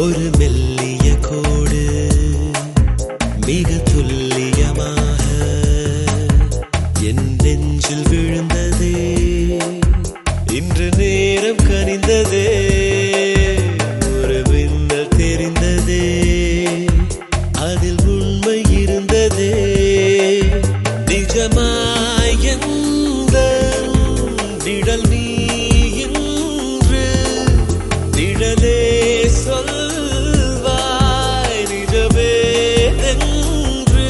ஒரு மெல்லிய கோடு மிக துல்லியமாக என் நெஞ்சில் விழுந்ததே இன்று நேரம் கனிந்ததே ஒரு மின்னல் தெரிந்ததே அதில் உண்மை இருந்ததே நிஜமாய் எந்த நிழல் நீ இன்று நிழலே சொல்வாய் நிஜமே என்று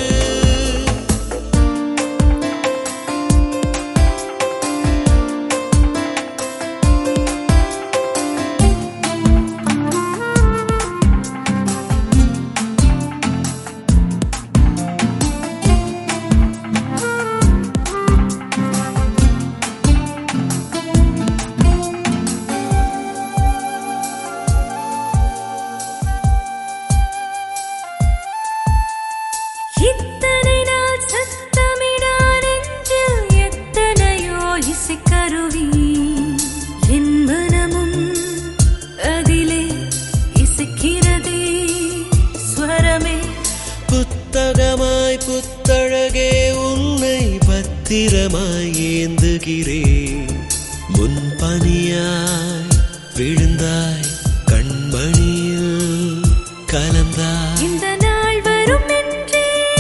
இத்தனை நாள் சத்தமிடா நெஞ்சில் எத்தனையோ இசைக்கருவி என் மனமும் அதிலே இசைக்கிறதே ஸ்வரமே புத்தகமாய் புத்தழகே உன்னை பத்திரமாய் ஏந்துகிறேன் முன் பனியாய் விழுந்தாய் கண்மணியில் கலந்தாய் இந்த நாள் வரும் என்றே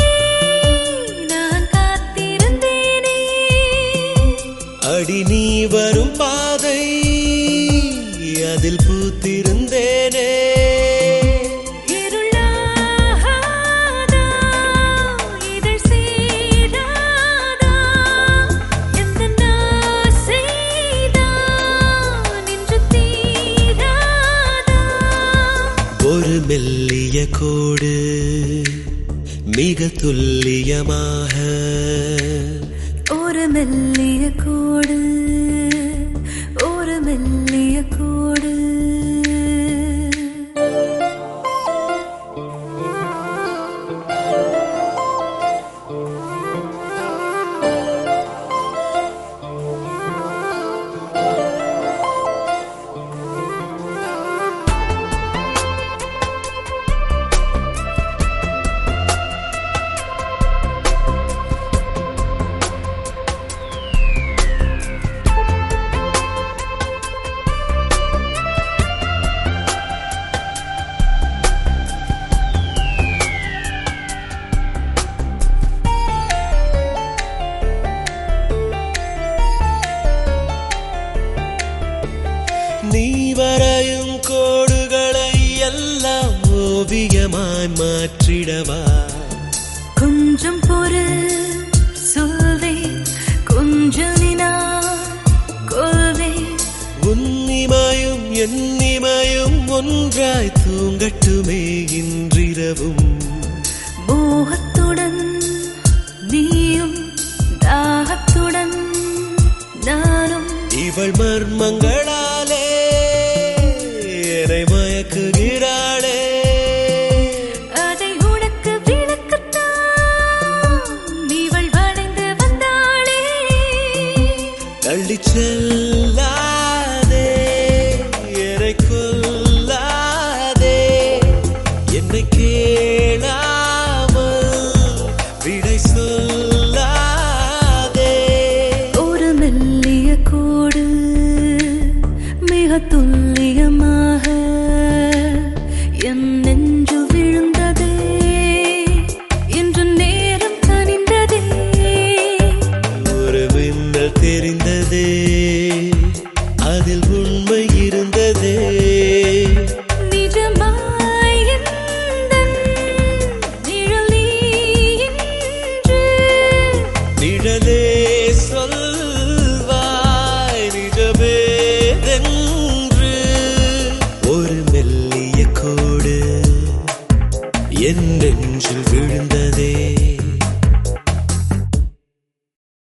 நான் காத்திருந்தேனே அடி நீ வரும் பாதை அதில் பூத்திருந்தேனே இருளாகாதா, இதழ் சேராதா, எந்த ஆசைதான் இன்று தீராதா? ஒரு மெல்லிய கோடு மிக துல்லியமாக ஒரு மெல்லிய கோடு ஒரு மெல்லிய கோடு நீ வரையும் கோடுகளை எல்லாம் ஓவியமாய் மாற்றிடவா கொஞ்சம் பொருள் சொல்வேன் கொஞ்சம் நினா கொள்வேன் உன்னிமையும் என்னிமையும் ஒன்றாய் தூங்கட்டுமே இன்றிரவும் மோகத்துடன் நீயும் தாகத்துடன் நானும் இவள் மர்மங்களா